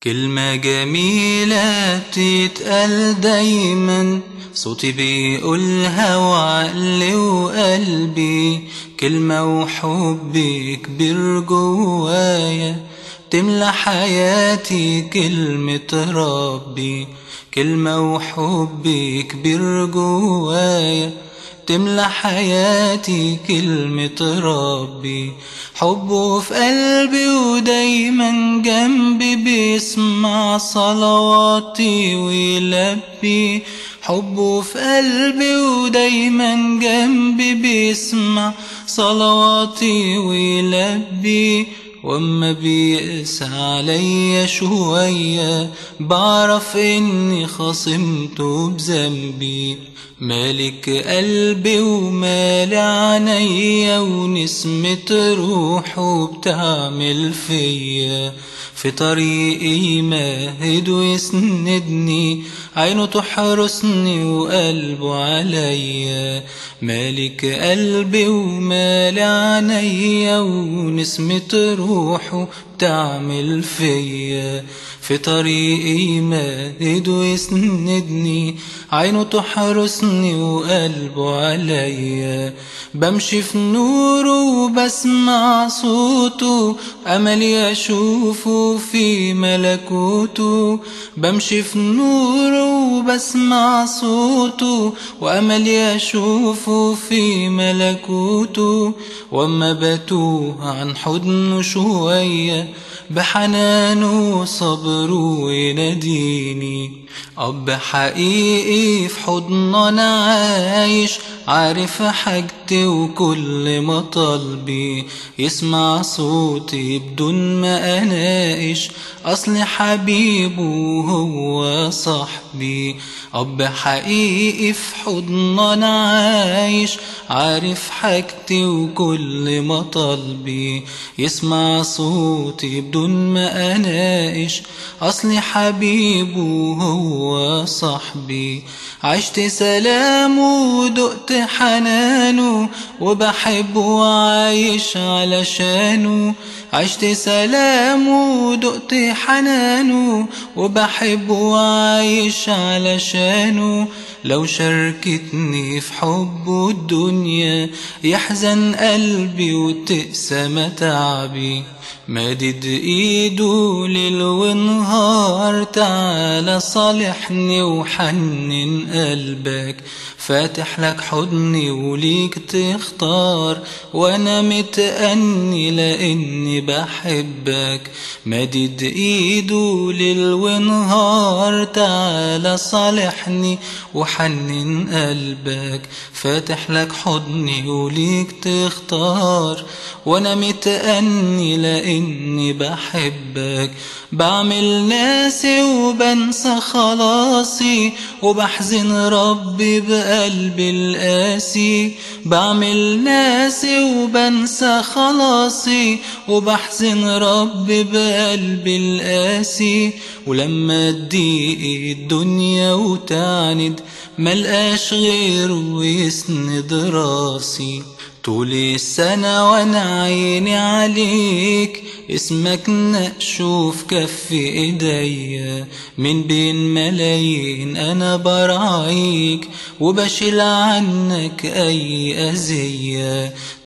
كلمة جميلة بتتقال دايما صوتي بيقولها وعقلي وقلبي كلمة وحب كبير جوايا تملى حياتي كلمة ربي كلمة وحب كبير جوايا تملى حياتي كلمة ربي حبه في قلبي ودايما جنبي بيسمع صلواتي ويلبي حبه في قلبي ودايما جنبي بيسمع صلواتي ويلبي واما بيقسى عليا شوية بعرف اني خصمته بذنبي مالك قلبي ومال عينيا ونسمة روحه بتعمل فيا في طريقي ماهد ويسندني عينه تحرسني وقلبه عليا مالك قلبي ومال عينيا ونسمة روحه بتعمل فيا في طريقي ماهد ويسندني عينه تحرسني وقلبه عليا بمشي في نوره وبسمع صوته أملي أشوفه في ملكوته بمشي في نوره وبسمع صوته وأملي أشوفه في ملكوته وأما بتوه عن حضنه شوية بحنانه وصبره يناديني أب حقيقي في حضنه أنا عايش عارف حاجتي وكل مطالبي يسمع صوتي بدون ما أناقش أصل حبيبه هو صاحبي أب حقيقي في حضنه أنا عايش عارف حاجتي وكل مطالبي يسمع صوتي بدون ما أناقش أصل حبيبه هو صاحبي عشت سلامه ودقت حنانه وبحبه وعايش علشانه عشت سلامه ودقت حنانه وبحبه وعايش علشانه لو شاركتني في حبه الدنيا يحزن قلبي وتقسى متعبي مدد ايده ليل ونهار تعالى صالحني وحنن قلبك فاتح لك حضني وليك تختار وانا متأني لاني بحبك مدد ايده ليل ونهار تعالى صالحني وحنن قلبك فاتح لك حضني وليك تختار وانا متأني لاني بحبك بعمل ناسي وبنسى خلاصي وبحزن ربي بقلبي القاسي بعمل ناسي وبنسى خلاصي وبحزن ربي بقلبي القاسي ولما تضيق الدنيا وتعند ملقاش غيره ويسند راسي طول السنة وانا عيني عليك اسمك نقشوف كف ايديا من بين ملايين انا برعيك وبشيل عنك اي اذية